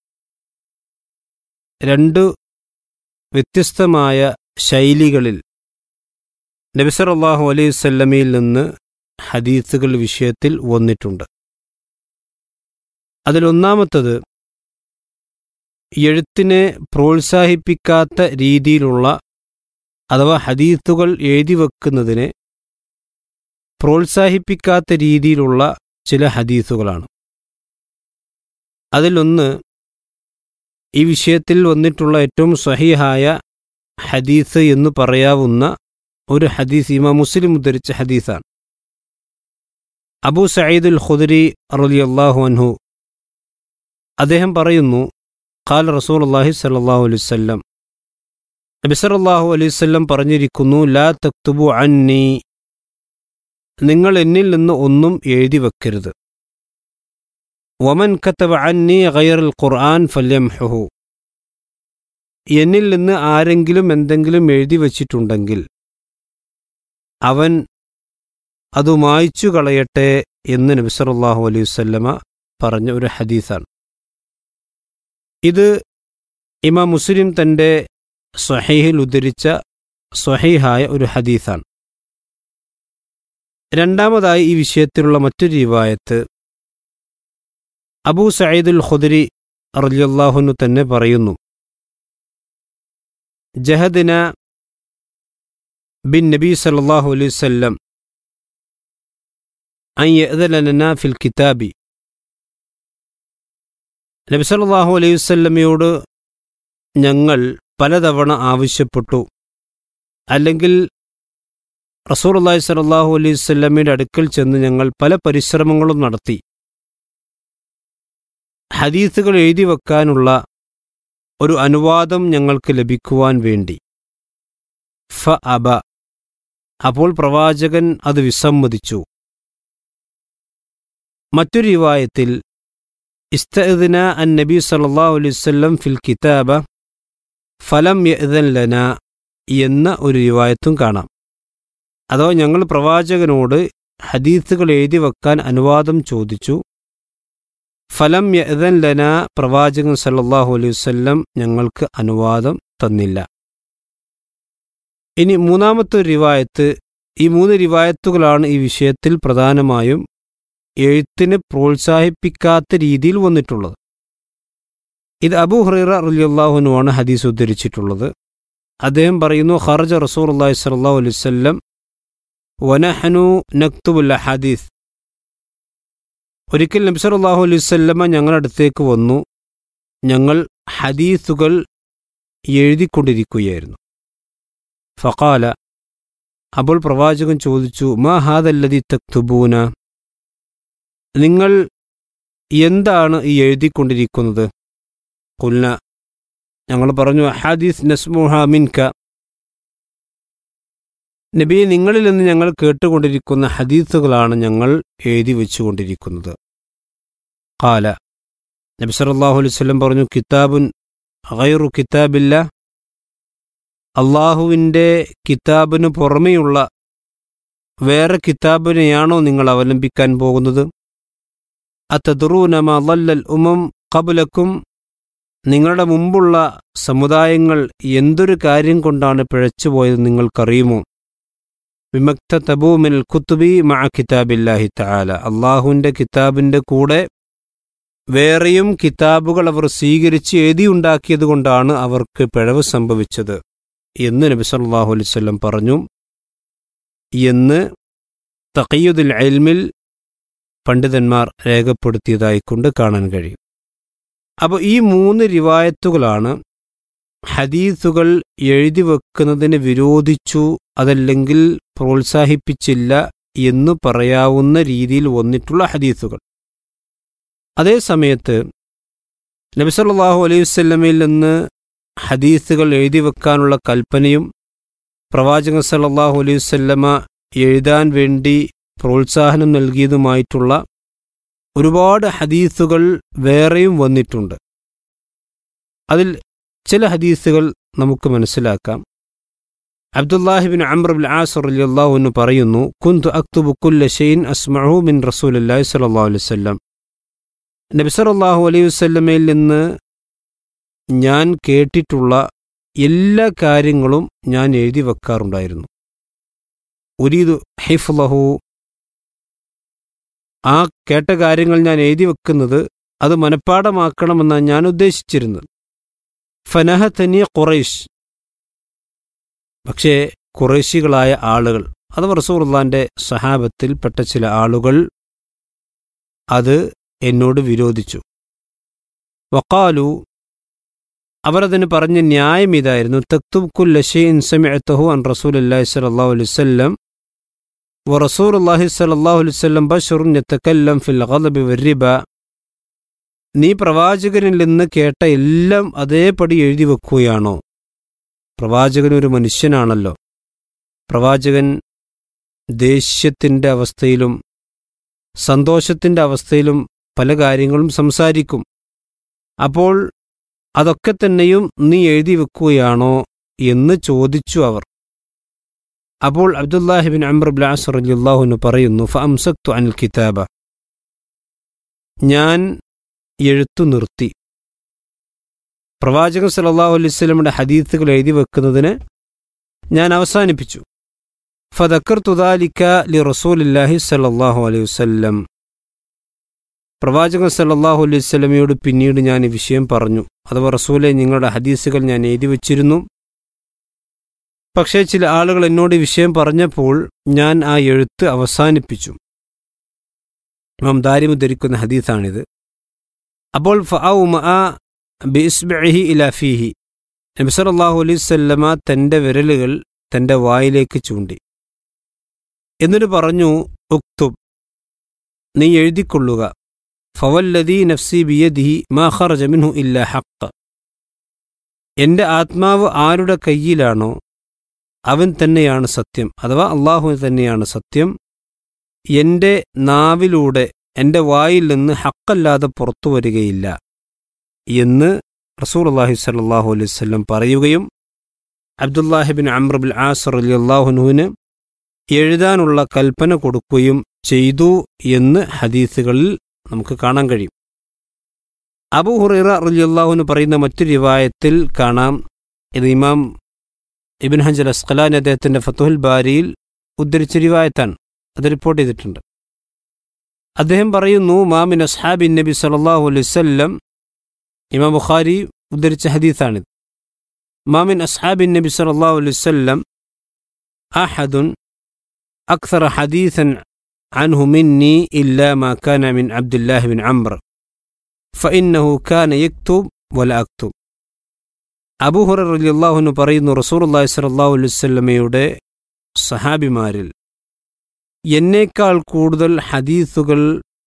D: രണ്ട് വ്യത്യസ്തമായ ശൈലികളിൽ നബിസർ അള്ളാഹു അലൈഹി സ്വല്ലമയിൽ നിന്ന് ഹദീസുകൾ വിഷയത്തിൽ വന്നിട്ടുണ്ട് അതിലൊന്നാമത്തത് എഴുത്തിനെ പ്രോത്സാഹിപ്പിക്കാത്ത രീതിയിലുള്ള അഥവാ ഹദീസുകൾ എഴുതി വെക്കുന്നതിനെ പ്രോത്സാഹിപ്പിക്കാത്ത രീതിയിലുള്ള ചില ഹദീസുകളാണ് അതിലൊന്ന് ഈ വിഷയത്തിൽ വന്നിട്ടുള്ള ഏറ്റവും സഹിഹായ ഹദീസ് എന്ന് പറയാവുന്ന ഒരു ഹദീസ് ഇമാ മുസ്ലിം ഉദ്ധരിച്ച ഹദീസാണ് അബൂ സയ്യിദുൽ ഖുദരി റളിയല്ലാഹു അൻഹു അദ്ദേഹം പറയുന്നു ഖാൽ റസൂൽ അള്ളാഹി സല്ലാഹു അലൈവല്ലം നബി സല്ലല്ലാഹു അലൈഹി വസല്ലം പറഞ്ഞിരിക്കുന്നു ലാ തക്തുബു അന്നി നിങ്ങൾ എന്നിൽ നിന്ന് ഒന്നും എഴുതി വെക്കരുത് വമൻ കത്തബ അന്നി ഗൈറൽ ഖുർആൻ ഫല്യംഹു എന്നിൽ നിന്ന് ആരെങ്കിലും എന്തെങ്കിലും എഴുതി വച്ചിട്ടുണ്ടെങ്കിൽ അവൻ അത് മായ്ച്ചു കളയട്ടെ എന്ന് നബി സല്ലല്ലാഹു അലൈഹി വസല്ലമ പറഞ്ഞ ഒരു ഹദീസാണ് ഇത് ഇമാം മുസ്ലിം തൻ്റെ സ്വഹീഹിൽ ഉദ്ധരിച്ച സ്വഹീഹായ ഒരു ഹദീസാണ് രണ്ടാമതായി ഈ വിഷയത്തിലുള്ള മറ്റൊരു റിവായത്ത് അബൂ സയ്യിദുൽ ഖുദരി റളിയല്ലാഹുനു തന്നെ പറയുന്നു ജഹദിന ബിൻ നബി സല്ലല്ലാഹു അലൈഹി വസല്ലം അൻ യഅ്ദലന ഫിൽ കിതാബി നബി സല്ലല്ലാഹു അലൈഹി വസല്ലമയോട് ഞങ്ങൾ പലതവണ ആവശ്യപ്പെട്ടു അല്ലെങ്കിൽ റസൂലുള്ളാഹി സ്വല്ലല്ലാഹു അലൈഹി വസല്ലമയുടെ അടുക്കൽ ചെന്ന് ഞങ്ങൾ പല പരിശ്രമങ്ങളും നടത്തി ഹദീസുകൾ എഴുതി വെക്കാനുള്ള ഒരു അനുവാദം ഞങ്ങൾക്ക് ലഭിക്കുവാൻ വേണ്ടി ഫ അബ അപ്പോൾ പ്രവാചകൻ അത് വിസമ്മതിച്ചു മറ്റൊരു റിവായത്തിൽ ഇസ്തഅദ്ന അൻ നബി സല്ലല്ലാഹു അലൈഹി വസല്ലം ഫിൽ കിതാബ ഫലം യഅ്ദൻ ലന എന്ന ഒരു റിവായത്തും കാണാം അഥവാ ഞങ്ങൾ പ്രവാചകനോട് ഹദീസുകൾ എഴുതി വെക്കാൻ അനുവാദം ചോദിച്ചു ഫലം യഅ്ദൻ ലന പ്രവാചകൻ സല്ലല്ലാഹു അലൈഹി വസല്ലം ഞങ്ങൾക്ക് അനുവാദം തന്നില്ല ഇനി മൂന്നാമത്തെ ഒരു റിവായത്ത് ഈ മൂന്ന് റിവായത്തുകളാണ് ഈ വിഷയത്തിൽ പ്രധാനമായും എഴുത്തിനെ പ്രോത്സാഹിപ്പിക്കാത്ത രീതിയിൽ വന്നിട്ടുള്ളത് ഇത് അബൂ ഹുറൈറ റളിയല്ലാഹുനുവാണ് ഹദീസ് ഉദ്ധരിച്ചിട്ടുള്ളത് അദ്ദേഹം പറയുന്നു ഖർജ റസൂർ അള്ളാഹി സ്വല്ലല്ലാഹു അലൈഹി വസല്ലം വനഹനു നക്തുബുൽ ഹദീസ് ഒരിക്കൽ നബി സല്ലല്ലാഹു അലൈഹി വസല്ലമ ഞങ്ങളുടെ അടുത്തേക്ക് വന്നു ഞങ്ങൾ ഹദീസുകൾ എഴുതിക്കൊണ്ടിരിക്കുകയായിരുന്നു ഫഖാല അപ്പോൾ പ്രവാചകൻ ചോദിച്ചു മാ ഹാദല്ലതി തക്തുബൂന നിങ്ങൾ എന്താണ് ഈ എഴുതിക്കൊണ്ടിരിക്കുന്നത് കുൽന ഞങ്ങൾ പറഞ്ഞു ഹദീസ് നസ്മുഹ മിൻക നബി നിങ്ങളിൽ നിന്ന് ഞങ്ങൾ കേട്ടുകൊണ്ടിരിക്കുന്ന ഹദീസുകളാണ് ഞങ്ങൾ എഴുതി വെച്ചുകൊണ്ടിരിക്കുന്നത് കാല നബി സല്ലല്ലാഹു അലൈഹി വസല്ലം പറഞ്ഞു കിതാബുൻ ഗൈറു കിതാബില്ല അള്ളാഹുവിൻ്റെ കിതാബിന് പുറമെയുള്ള വേറെ കിതാബിനെയാണോ നിങ്ങൾ അവലംബിക്കാൻ പോകുന്നത് അതദ്റൂനമ ലല്ലൽ ഉമം കബുലക്കും നിങ്ങളുടെ മുമ്പുള്ള സമുദായങ്ങൾ എന്തൊരു കാര്യം കൊണ്ടാണ് പിഴച്ചുപോയത് നിങ്ങൾക്കറിയുമോ വിമക്ത തബൂമിൽ കുത്തുബി മഅ കിതാബില്ലാഹി തആല അള്ളാഹുവിൻ്റെ കിതാബിൻ്റെ കൂടെ വേറെയും കിതാബുകൾ അവർ സ്വീകരിച്ച് എഴുതിയുണ്ടാക്കിയതുകൊണ്ടാണ് അവർക്ക് പിഴവ് സംഭവിച്ചത് എന്ന് നബി സല്ലല്ലാഹു അലൈഹി വസല്ലം പറഞ്ഞു എന്ന് തഖയ്യുദുൽ ഇൽമിൽ പണ്ഡിതന്മാർ രേഖപ്പെടുത്തിയതായിക്കൊണ്ട് കാണാൻ കഴിയും അപ്പോൾ ഈ മൂന്ന് റിവായത്തുകളാണ് ഹദീസുകൾ എഴുതി വെക്കുന്നതിന് വിരോധിച്ചു അതല്ലെങ്കിൽ പ്രോത്സാഹിപ്പിച്ചില്ല എന്ന് പറയാവുന്ന രീതിയിൽ വന്നിട്ടുള്ള ഹദീസുകൾ അതേസമയത്ത് നബി സല്ലല്ലാഹു അലൈഹി വസല്ലമയിൽ നിന്ന് ഹദീസുകൾ എഴുതി വെക്കാനുള്ള കൽപ്പനയും പ്രവാചകൻ സല്ലല്ലാഹു അലൈഹി വസല്ലമ എഴുതാൻ വേണ്ടി പ്രോത്സാഹനം നൽകിയതുമായിട്ടുള്ള ഒരുപാട് ഹദീസുകൾ വേറെയും വന്നിട്ടുണ്ട് അതിൽ ചില ഹദീസുകൾ നമുക്ക് മനസ്സിലാക്കാം അബ്ദുല്ലാഹിബിൻ അമ്രബുൽ ആസർ അലി അള്ളാഹുന്ന് പറയുന്നു കുന്തു അക്തുബു കുല്ല ഷെയ്ൻ അസ്മഹു മിൻ റസൂൽ അല്ലാഹി സല്ലാ അലൈവല്ലം നബി സല്ലല്ലാഹു അലൈഹി വസല്ലമയിൽ നിന്ന് ഞാൻ കേട്ടിട്ടുള്ള എല്ലാ കാര്യങ്ങളും ഞാൻ എഴുതി വെക്കാറുണ്ടായിരുന്നു ഉരീദു ഹിഫ്ലഹു ആ കേട്ട കാര്യങ്ങൾ ഞാൻ എഴുതി വെക്കുന്നത് അത് മനഃപ്പാടമാക്കണമെന്നാണ് ഞാൻ ഉദ്ദേശിച്ചിരുന്നത് ഫനഹ തനി ഖുറൈഷ് പക്ഷേ ഖുറൈശികളായ ആളുകൾ അത് റസൂർലാന്റെ സഹാബത്തിൽപ്പെട്ട ചില ആളുകൾ അത് എന്നോട് വിരോധിച്ചു വക്കാലു അവരതിന് പറഞ്ഞ ന്യായം ഇതായിരുന്നു തക്തുബ് ലഷീൻ സമിഅത്തഹു അൻ റസൂൽ അല്ലാഹി സ്വല്ലല്ലാഹു അലൈഹി വസല്ലം ورسول الله صلى الله عليه وسلم بشر يتكلم في الغضب والربا നീ പ്രവാചകനിൽ നിന്ന് കേട്ട എല്ലാം അതേപടി എഴുതി വെക്കുകയാണോ പ്രവാചകൻ ഒരു മനുഷ്യനാണല്ലോ പ്രവാചകൻ ദേഷ്യത്തിൻ്റെ അവസ്ഥയിലും സന്തോഷത്തിൻ്റെ അവസ്ഥയിലും പല കാര്യങ്ങളും സംസാരിക്കും അപ്പോൾ അതൊക്കെ തന്നെയും നീ എഴുതി വെക്കുകയാണോ എന്ന് ചോദിച്ചു അവർ അപ്പോൾ അബ്ദുല്ലാഹിബിൻ അമ്ര ബ്ലാസ് റലിയുള്ളാഹുന് പറയുന്നു ഫംസക്തു അനിൽ കിതാബ ഞാൻ എഴുത്തു നിർത്തി പ്രവാചകൻ സല്ലല്ലാഹു അലൈഹി വസല്ലമയുടെ ഹദീസുകൾ എഴുതി വെക്കുന്നതിന് ഞാൻ അവസാനിപ്പിച്ചു ഫദക്കർതു ദാലിക ലി റസൂലില്ലാഹി സല്ലല്ലാഹു അലൈഹി വസല്ലം പ്രവാചകൻ സല്ലല്ലാഹു അലൈഹി വസല്ലമയോട് പിന്നീട് ഞാൻ ഈ വിഷയം പറഞ്ഞു അഥവാ റസൂലെ നിങ്ങളുടെ ഹദീസുകൾ ഞാൻ എഴുതി വച്ചിരുന്നു പക്ഷേ ചില ആളുകൾ എന്നോട് ഈ വിഷയം പറഞ്ഞപ്പോൾ ഞാൻ ആ എഴുത്ത് അവസാനിപ്പിച്ചു ഇമാം ദാരിമു ധരിക്കുന്ന ഹദീസാണിത് അപ്പോൾ ബിസ്ബിഹി ഇലാഫിഹി നബി സല്ലല്ലാഹു അലൈഹി വസല്ലമ തൻ്റെ വിരലുകൾ തൻ്റെ വായിലേക്ക് ചൂണ്ടി എന്നിട്ട് പറഞ്ഞു ഉക്തുബ് നീ എഴുതിക്കൊള്ളുക ഫവല്ലദീ നഫ്സി ബിയദിഹി മാ ഖറജ മിൻഹു ഇല്ല ഹഖ് എൻ്റെ ആത്മാവ് ആരുടെ കയ്യിലാണോ അവൻ തന്നെയാണ് സത്യം അഥവാ അള്ളാഹു തന്നെയാണ് സത്യം എൻ്റെ നാവിലൂടെ എൻ്റെ വായിൽ നിന്ന് ഹക്കല്ലാതെ പുറത്തു വരികയില്ല എന്ന് റസൂൽ അള്ളാഹി സല്ലാഹു അലൈഹി വല്ലം പറയുകയും അബ്ദുല്ലാഹിബിൻ അമ്രബുൽ ആസർ അലി അള്ളാഹുനുവിന് എഴുതാനുള്ള കൽപ്പന കൊടുക്കുകയും ചെയ്തു എന്ന് ഹദീസുകളിൽ നമുക്ക് കാണാൻ കഴിയും അബു ഹുറൈറ അലി അള്ളാഹുന് പറയുന്ന മറ്റു റിവായത്തിൽ കാണാം ഇത് ഇമാം ഇബിൻ ഹഞ്ചൽ അസ്ഖലാൻ അദ്ദേഹത്തിന്റെ ഫത്തുഹുൽ ബാരിയിൽ ഉദ്ധരിച്ച റിവായത്താണ് അത് റിപ്പോർട്ട് ചെയ്തിട്ടുണ്ട് അദ്ദേഹം പറയുന്നു മാമിൻ അസ്ഹാബിൻ നബി സല്ലല്ലാഹു അലൈഹി വസല്ലം ഇമാം ബുഖാരി ഉദ്ധരിച്ച ഹദീസാണിത് മാമിൻ അസ്ഹാബിൻ നബി സല്ലല്ലാഹു അലൈഹി വസല്ലം അഹദുൻ أكثر حديثا عنه مني إلا ما كان من عبد الله بن عمرو فإنه كان يكتب ولا أكتب അബൂഹുറ റലിയല്ലാഹുന്ന് പറയുന്നു റസൂർല്ലാഹി സലാഹു അലൈവല്ലമയുടെ സഹാബിമാരിൽ എന്നേക്കാൾ കൂടുതൽ ഹദീസുകൾ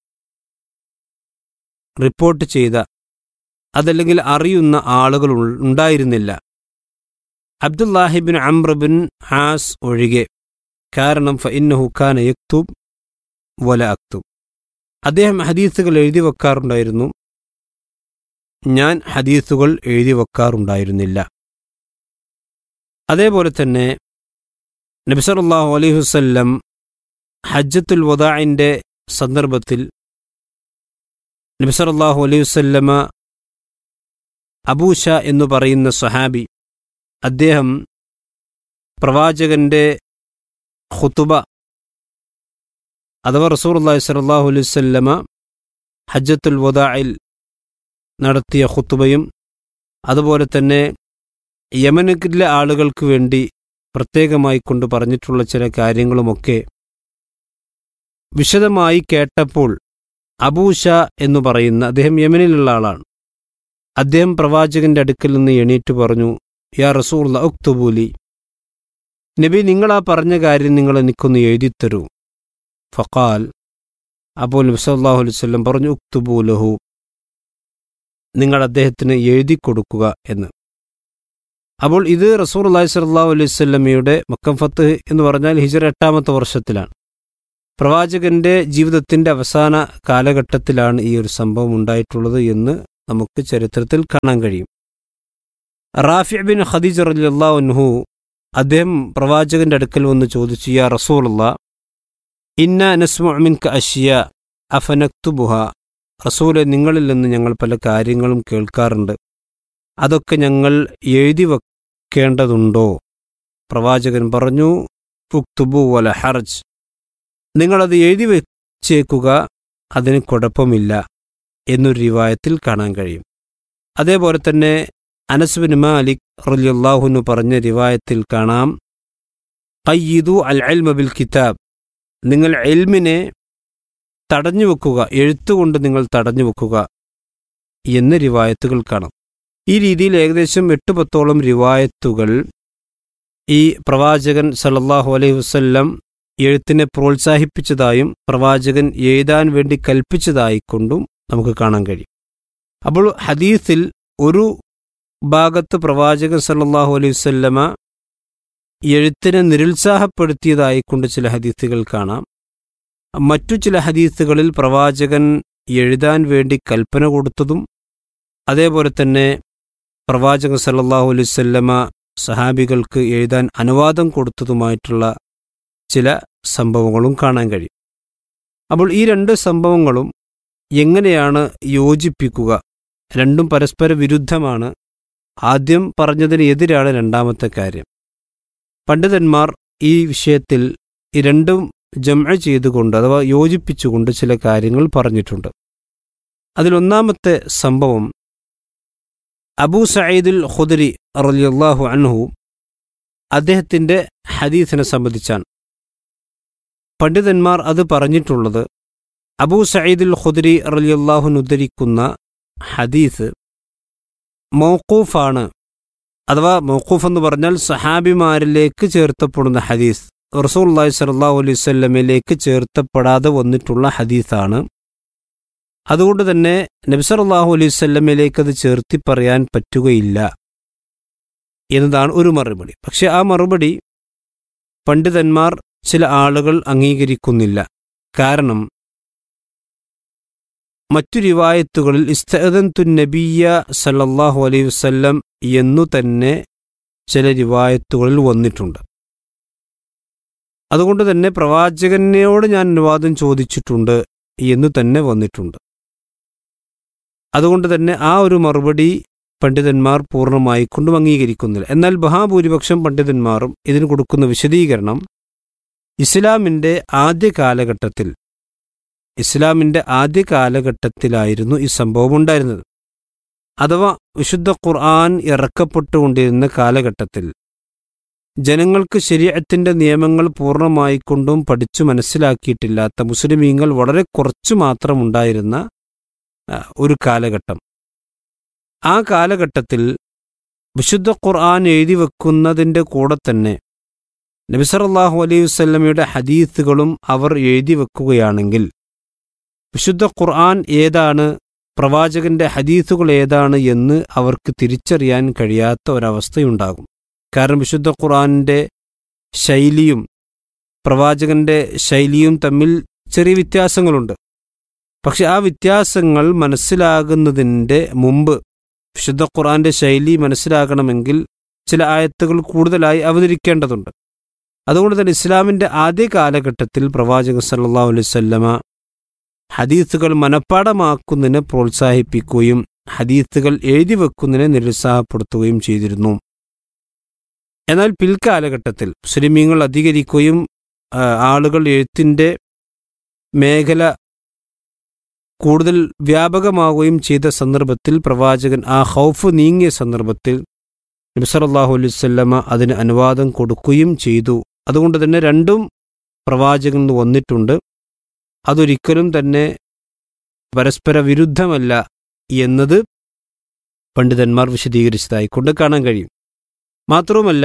D: റിപ്പോർട്ട് ചെയ്ത അതല്ലെങ്കിൽ അറിയുന്ന ആളുകൾ ഉണ്ടായിരുന്നില്ല അബ്ദുല്ലാഹിബിൻ അമ്രബിൻ ആസ് ഒഴികെ കാരണം ഫഇന്നഹു ഖാന യക്തുബ് വല അക്തുബ് അദ്ദേഹം ഹദീസുകൾ എഴുതി വെക്കാറുണ്ടായിരുന്നു ഞാൻ ഹദീസുകൾ എഴുതി വെക്കാറുണ്ടായിരുന്നില്ല അതേപോലെ തന്നെ നബിസറല്ലാഹു അലൈഹി വസ്ല്ലം ഹജ്ജത്തുൽ വദാഇൻ്റെ സന്ദർഭത്തിൽ നബിസറല്ലാഹു അലൈഹി വസ്ല്ലമ അബൂഷ എന്ന് പറയുന്ന സഹാബി അദ്ദേഹം പ്രവാചകന്റെ ഖുത്തുബ അഥവാ റസൂർ അള്ളാഹി സലാഹു അലൈഹി വല്ലമ ഹജ്ജത്തുൽ വദാഇൽ നടത്തിയ ഖുത്തുബയും അതുപോലെ തന്നെ യമനിലെ ആളുകൾക്ക് വേണ്ടി പ്രത്യേകമായി കൊണ്ട് പറഞ്ഞിട്ടുള്ള ചില കാര്യങ്ങളുമൊക്കെ വിശദമായി കേട്ടപ്പോൾ അബൂഷ എന്ന് പറയുന്ന അദ്ദേഹം യമനിലുള്ള ആളാണ് അദ്ദേഹം പ്രവാചകന്റെ അടുക്കൽ നിന്ന് എണീറ്റ് പറഞ്ഞു യാ റസൂർ ഉക്തുബൂലി നബി നിങ്ങൾ ആ പറഞ്ഞ കാര്യം നിങ്ങൾ എനിക്കൊന്ന് എഴുതിത്തരൂ ഫഖാൽ അപ്പോൾ നബി സല്ലാഹു അലൈഹി വല്ലം പറഞ്ഞു ഉക്തുബൂലഹു നിങ്ങൾ അദ്ദേഹത്തിന് എഴുതി കൊടുക്കുക എന്ന് അപ്പോൾ ഇത് റസൂർ അള്ളാഹി സല്ലാഹു അലൈഹി സ്വല്ലമയുടെ മക്കം ഫത്ത് എന്ന് പറഞ്ഞാൽ ഹിജർ എട്ടാമത്തെ വർഷത്തിലാണ് പ്രവാചകന്റെ ജീവിതത്തിന്റെ അവസാന കാലഘട്ടത്തിലാണ് ഈ ഒരു സംഭവം ഉണ്ടായിട്ടുള്ളത് എന്ന് നമുക്ക് ചരിത്രത്തിൽ കാണാൻ കഴിയും റാഫി ബിൻ ഖദീജ റലിയല്ലാഹുൻഹു അദ്ദേഹം പ്രവാചകന്റെ അടുക്കൽ വന്ന് ചോദിച്ചു യാ റസൂലുള്ള ഇന്ന നസ്മുഅമിൻക അഷിയ അഫനക്തുബുഹ റസൂലെ നിങ്ങളിൽ നിന്ന് ഞങ്ങൾ പല കാര്യങ്ങളും കേൾക്കാറുണ്ട് അതൊക്കെ ഞങ്ങൾ എഴുതി വെക്കേണ്ടതുണ്ടോ പ്രവാചകൻ പറഞ്ഞു ഉക്തുബു വല ഹർജ് നിങ്ങളത് എഴുതി വെച്ചേക്കുക അതിന് കുഴപ്പമില്ല എന്നൊരു റിവായത്തിൽ കാണാൻ കഴിയും അതേപോലെ തന്നെ അനസ്ബിൻ മാലിക് റലിയല്ലാഹുനു പറഞ്ഞ റിവായത്തിൽ കാണാം കയ്യിദു അൽ അൽമ ബിൽ കിതാബ് നിങ്ങൾ എൽമിനെ തടഞ്ഞു വെക്കുക എഴുത്തുകൊണ്ട് നിങ്ങൾ തടഞ്ഞു വെക്കുക എന്ന് റിവായത്തുകൾ കാണാം ഈ രീതിയിൽ ഏകദേശം എട്ട് പത്തോളം റിവായത്തുകൾ ഈ പ്രവാചകൻ സല്ലല്ലാഹു അലൈഹി വസല്ലം എഴുത്തിനെ പ്രോത്സാഹിപ്പിച്ചതായും പ്രവാചകൻ എഴുതാൻ വേണ്ടി കൽപ്പിച്ചതായിക്കൊണ്ടും നമുക്ക് കാണാൻ കഴിയും അപ്പോൾ ഹദീസിൽ ഒരു ഭാഗത്ത് പ്രവാചകൻ സല്ലല്ലാഹു അലൈഹി വസല്ലമ എഴുത്തിനെ നിരുത്സാഹപ്പെടുത്തിയതായിക്കൊണ്ട് ചില ഹദീസുകൾ കാണാം മറ്റു ചില ഹദീസുകളിൽ പ്രവാചകൻ എഴുതാൻ വേണ്ടി കൽപ്പന കൊടുത്തതും അതേപോലെ തന്നെ പ്രവാചകൻ സല്ലല്ലാഹു അലൈഹി വസല്ലമ സഹാബികൾക്ക് എഴുതാൻ അനുവാദം കൊടുത്തതുമായിട്ടുള്ള ചില സംഭവങ്ങളും കാണാൻ കഴിയും അപ്പോൾ ഈ രണ്ട് സംഭവങ്ങളും എങ്ങനെയാണ് യോജിപ്പിക്കുക രണ്ടും പരസ്പര വിരുദ്ധമാണ് ആദ്യം പറഞ്ഞതിന് എതിരാണ് രണ്ടാമത്തെ കാര്യം പണ്ഡിതന്മാർ ഈ വിഷയത്തിൽ ഈ രണ്ടും ജമ ചെയ്തുകൊണ്ട് അഥവാ യോജിപ്പിച്ചുകൊണ്ട് ചില കാര്യങ്ങൾ പറഞ്ഞിട്ടുണ്ട് അതിലൊന്നാമത്തെ സംഭവം അബൂ സയ്യിദുൽ ഖുദരി റളിയല്ലാഹു അൻഹു അദ്ദേഹത്തിൻ്റെ ഹദീസിനെ സംബന്ധിച്ചാണ് പണ്ഡിതന്മാർ അത് പറഞ്ഞിട്ടുള്ളത് അബൂ സയ്യിദുൽ ഖുദരി റളിയല്ലാഹു ഉദ്ധരിക്കുന്ന ഹദീസ് മൗക്കൂഫാണ് അഥവാ മൗക്കൂഫ് എന്ന് പറഞ്ഞാൽ സഹാബിമാരിലേക്ക് ചേർത്തപ്പെടുന്ന ഹദീസ് റസൂല്ലാഹി സല്ലാഹു അലൈഹി സ്വല്ലമിലേക്ക് ചേർത്തപ്പെടാതെ വന്നിട്ടുള്ള ഹദീസാണ് അതുകൊണ്ട് തന്നെ നബ്സറല്ലാഹു അലൈഹി സ്വല്ലമിലേക്ക് അത് ചേർത്തി പറയാൻ പറ്റുകയില്ല എന്നതാണ് ഒരു മറുപടി പക്ഷെ ആ മറുപടി പണ്ഡിതന്മാർ ചില ആളുകൾ അംഗീകരിക്കുന്നില്ല കാരണം മറ്റു റിവായത്തുകളിൽ ഇസ്തഅദന്തു നബിയ സല്ലല്ലാഹു അലൈഹി വസല്ലം എന്നു തന്നെ ചില റിവായത്തുകളിൽ വന്നിട്ടുണ്ട് അതുകൊണ്ട് തന്നെ പ്രവാചകനോട് ഞാൻ അനുവാദം ചോദിച്ചിട്ടുണ്ട് എന്ന് തന്നെ വന്നിട്ടുണ്ട് അതുകൊണ്ട് തന്നെ ആ ഒരു മറുപടി പണ്ഡിതന്മാർ പൂർണ്ണമായി കൊണ്ടും അംഗീകരിക്കുന്നില്ല എന്നാൽ മഹാഭൂരിപക്ഷം പണ്ഡിതന്മാരും ഇതിന് കൊടുക്കുന്ന വിശദീകരണം ഇസ്ലാമിൻ്റെ ആദ്യ കാലഘട്ടത്തിൽ ഇസ്ലാമിൻ്റെ ആദ്യ കാലഘട്ടത്തിലായിരുന്നു ഈ സംഭവം ഉണ്ടായിരുന്നത് അഥവാ വിശുദ്ധ ഖുർആൻ ഇറക്കപ്പെട്ടുകൊണ്ടിരുന്ന കാലഘട്ടത്തിൽ ജനങ്ങൾക്ക് ശരീരത്തിൻ്റെ നിയമങ്ങൾ പൂർണ്ണമായിക്കൊണ്ടും പഠിച്ചു മനസ്സിലാക്കിയിട്ടില്ലാത്ത മുസ്ലിമീങ്ങൾ വളരെ കുറച്ചു മാത്രമുണ്ടായിരുന്ന ഒരു കാലഘട്ടം ആ കാലഘട്ടത്തിൽ വിശുദ്ധ ഖുർആൻ എഴുതി വെക്കുന്നതിൻ്റെ കൂടെ തന്നെ നബിസറല്ലാഹു അലൈഹി വസ്ല്ലമയുടെ ഹദീസുകളും അവർ എഴുതി വെക്കുകയാണെങ്കിൽ വിശുദ്ധ ഖുർആൻ ഏതാണ് പ്രവാചകന്റെ ഹദീസുകൾ ഏതാണ് എന്ന് അവർക്ക് തിരിച്ചറിയാൻ കഴിയാത്ത ഒരവസ്ഥയുണ്ടാകും കാരണം വിശുദ്ധ ഖുർആനിൻ്റെ ശൈലിയും പ്രവാചകന്റെ ശൈലിയും തമ്മിൽ ചെറിയ വ്യത്യാസങ്ങളുണ്ട് പക്ഷെ ആ വ്യത്യാസങ്ങൾ മനസ്സിലാകുന്നതിൻ്റെ മുമ്പ് വിശുദ്ധ ഖുർആന്റെ ശൈലി മനസ്സിലാകണമെങ്കിൽ ചില ആയത്തുകൾ കൂടുതലായി അവതരിക്കേണ്ടതുണ്ട് അതുകൊണ്ട് തന്നെ ഇസ്ലാമിൻ്റെ ആദ്യ കാലഘട്ടത്തിൽ പ്രവാചകൻ സല്ലല്ലാഹു അലൈഹി വസല്ലമ ഹദീസുകൾ മനഃപ്പാടമാക്കുന്നതിനെ പ്രോത്സാഹിപ്പിക്കുകയും ഹദീസുകൾ എഴുതി വെക്കുന്നതിനെ നിരുത്സാഹപ്പെടുത്തുകയും ചെയ്തിരുന്നു എന്നാൽ പിൽക്കാലഘട്ടത്തിൽ മുസ്ലിമീങ്ങൾ അധികരിക്കുകയും ആളുകൾ എഴുത്തിൻ്റെ മേഖല കൂടുതൽ വ്യാപകമാവുകയും ചെയ്ത സന്ദർഭത്തിൽ പ്രവാചകൻ ആ ഹൗഫ് നീങ്ങിയ സന്ദർഭത്തിൽ നബിസറല്ലാഹു അലൈവല്ലമ അതിന് അനുവാദം കൊടുക്കുകയും ചെയ്തു അതുകൊണ്ട് തന്നെ രണ്ടും പ്രവാചകൻ വന്നിട്ടുണ്ട് അതൊരിക്കലും തന്നെ പരസ്പര വിരുദ്ധമല്ല എന്നത് പണ്ഡിതന്മാർ വിശദീകരിച്ചതായി കൊണ്ട് കാണാൻ കഴിയും മാത്രവുമല്ല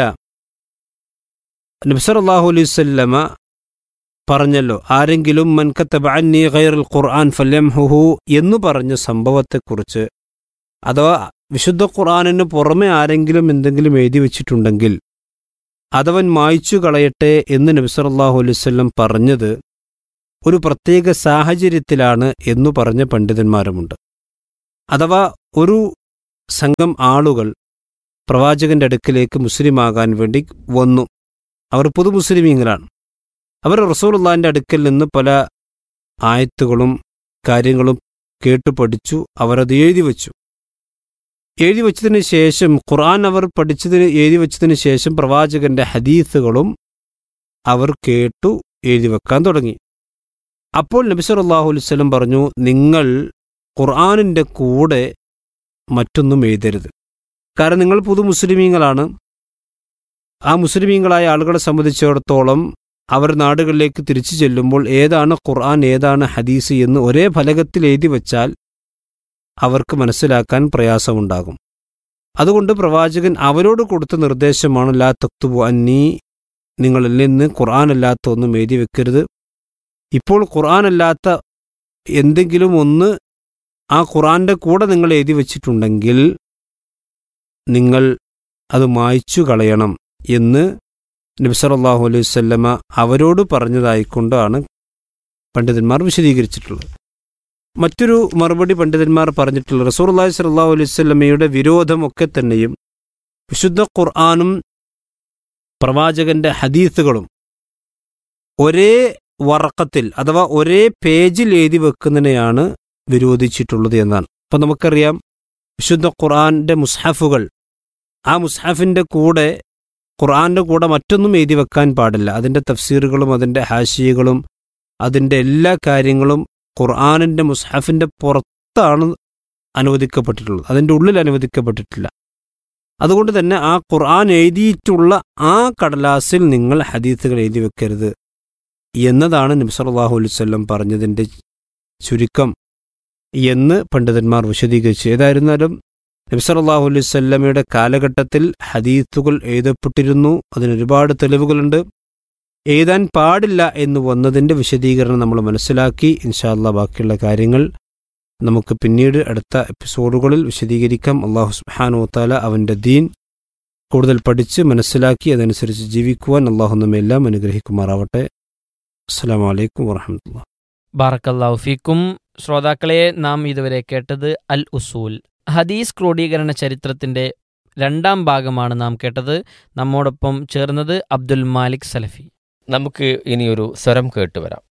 D: നബ്സറല്ലാഹു അലൈവല്ലമ പറഞ്ഞല്ലോ ആരെങ്കിലും മൻകത്തബഅന്നി ഖൈറുൽ ഖുർആൻ ഫല്യംഹുഹു എന്നു പറഞ്ഞ സംഭവത്തെക്കുറിച്ച് അഥവാ വിശുദ്ധ ഖുർആനിന് പുറമെ ആരെങ്കിലും എന്തെങ്കിലും എഴുതി വെച്ചിട്ടുണ്ടെങ്കിൽ അതവൻ മായ്ച്ചു കളയട്ടെ എന്ന് നബിസറല്ലാഹു അലൈവല്ലം പറഞ്ഞത് ഒരു പ്രത്യേക സാഹചര്യത്തിലാണ് എന്നു പറഞ്ഞ പണ്ഡിതന്മാരുമുണ്ട് അഥവാ ഒരു സംഘം ആളുകൾ പ്രവാചകന്റെ അടുക്കിലേക്ക് മുസ്ലിമാകാൻ വേണ്ടി വന്നു അവർ പുതു മുസ്ലിമീങ്ങളാണ് അവർ റസൂലുള്ളാഹിന്റെ അടുക്കൽ നിന്ന് പല ആയത്തുകളും കാര്യങ്ങളും കേട്ടു പഠിച്ചു അവരത് എഴുതി വച്ചു എഴുതി വച്ചതിന് ശേഷം ഖുർആൻ അവർ പഠിച്ചതിന് എഴുതി വച്ചതിന് ശേഷം പ്രവാചകന്റെ ഹദീസുകളും അവർ കേട്ടു എഴുതി വെക്കാൻ തുടങ്ങി അപ്പോൾ നബി സല്ലല്ലാഹു അലൈഹി വസല്ലം പറഞ്ഞു നിങ്ങൾ ഖുർആനിന്റെ കൂടെ മറ്റൊന്നും എഴുതരുത് കാരണം നിങ്ങൾ പുതു മുസ്ലിമീങ്ങളാണ് ആ മുസ്ലിമീങ്ങളായ ആളുകളെ സംബന്ധിച്ചിടത്തോളം അവർ നാടുകളിലേക്ക് തിരിച്ചു ചെല്ലുമ്പോൾ ഏതാണ് ഖുർആൻ ഏതാണ് ഹദീസ് എന്ന് ഒരേ ഫലകത്തിൽ എഴുതി വച്ചാൽ അവർക്ക് മനസ്സിലാക്കാൻ പ്രയാസമുണ്ടാകും അതുകൊണ്ട് പ്രവാചകൻ അവരോട് കൊടുത്ത നിർദ്ദേശമാണ് ലാ തക്തുബു അന്നീ നിങ്ങളിൽ നിന്ന് ഖുർആൻ അല്ലാത്ത ഒന്നും എഴുതി വെക്കരുത് ഇപ്പോൾ ഖുർആൻ അല്ലാത്ത എന്തെങ്കിലും ഒന്ന് ആ ഖുർആന്റെ കൂടെ നിങ്ങൾ എഴുതി വച്ചിട്ടുണ്ടെങ്കിൽ നിങ്ങൾ അത് മായ്ച്ചു കളയണം എന്ന് നബി സല്ലല്ലാഹു അലൈഹി വസല്ലമ അവരോട് പറഞ്ഞതായിക്കൊണ്ടാണ് പണ്ഡിതന്മാർ വിശദീകരിച്ചിട്ടുള്ളത് മറ്റൊരു മറുപടി പണ്ഡിതന്മാർ പറഞ്ഞിട്ടുള്ളത് റസൂർല്ലാഹി സല്ലല്ലാഹു അലൈഹി വസല്ലമയുടെ വിരോധമൊക്കെ തന്നെയും വിശുദ്ധ ഖുർആാനും പ്രവാചകന്റെ ഹദീസുകളും ഒരേ വറക്കത്തിൽ അഥവാ ഒരേ പേജിൽ എഴുതി വെക്കുന്നതിനെയാണ് വിരോധിച്ചിട്ടുള്ളത് എന്നാണ് അപ്പം നമുക്കറിയാം വിശുദ്ധ ഖുർആന്റെ മുസ്ഹഫുകൾ ആ മുസ്ഹഫിന്റെ കൂടെ ഖുർആന്റെ കൂടെ മറ്റൊന്നും എഴുതി വെക്കാൻ പാടില്ല അതിന്റെ തഫ്സീറുകളും അതിന്റെ ഹാഷിയകളും അതിന്റെ എല്ലാ കാര്യങ്ങളും ഖുർആാനിന്റെ മുസ്ഹഫിന്റെ പുറത്താണ് അനുവദിക്കപ്പെട്ടിട്ടുള്ളത് അതിന്റെ ഉള്ളിൽ അനുവദിക്കപ്പെട്ടിട്ടില്ല അതുകൊണ്ട് തന്നെ ആ ഖുർആൻ എഴുതിയിട്ടുള്ള ആ കടലാസിൽ നിങ്ങൾ ഹദീസുകൾ എഴുതി വെക്കരുത് എന്നതാണ് നബ്സല്ലാഹു അലൈവല്ലം പറഞ്ഞതിൻ്റെ ചുരുക്കം എന്ന് പണ്ഡിതന്മാർ വിശദീകരിച്ചു ഏതായിരുന്നാലും നബ്സല്ലാഹു അലൈഹി സ്വല്ലമയുടെ കാലഘട്ടത്തിൽ ഹദീസുകൾ എഴുതപ്പെട്ടിരുന്നു അതിനൊരുപാട് തെളിവുകളുണ്ട് എഴുതാൻ പാടില്ല എന്ന് വന്നതിൻ്റെ വിശദീകരണം നമ്മൾ മനസ്സിലാക്കി ഇൻഷാല്ല ബാക്കിയുള്ള കാര്യങ്ങൾ നമുക്ക് പിന്നീട് അടുത്ത എപ്പിസോഡുകളിൽ വിശദീകരിക്കാം അള്ളാഹു സുബ്ഹാനു താല അവൻ്റെ ദീൻ കൂടുതൽ പഠിച്ച് മനസ്സിലാക്കി അതനുസരിച്ച് ജീവിക്കുവാൻ അള്ളാഹു നമ്മെല്ലാം അനുഗ്രഹിക്കുമാറാവട്ടെ അസ്സാം വലൈക്കും വാഹമത്തുള്ള
C: ബാറക്കല്ലാഹു ഫീക്കും ശ്രോതാക്കളെ നാം ഇതുവരെ കേട്ടത് അൽ ഉസൂൽ ഹദീസ് ക്രോഡീകരണ ചരിത്രത്തിന്റെ രണ്ടാം ഭാഗമാണ് നാം കേട്ടത് നമ്മോടൊപ്പം ചേർന്നത് അബ്ദുൽ മാലിക് സലഫി
B: നമുക്ക് ഇനിയൊരു സ്വരം കേട്ടുവരാം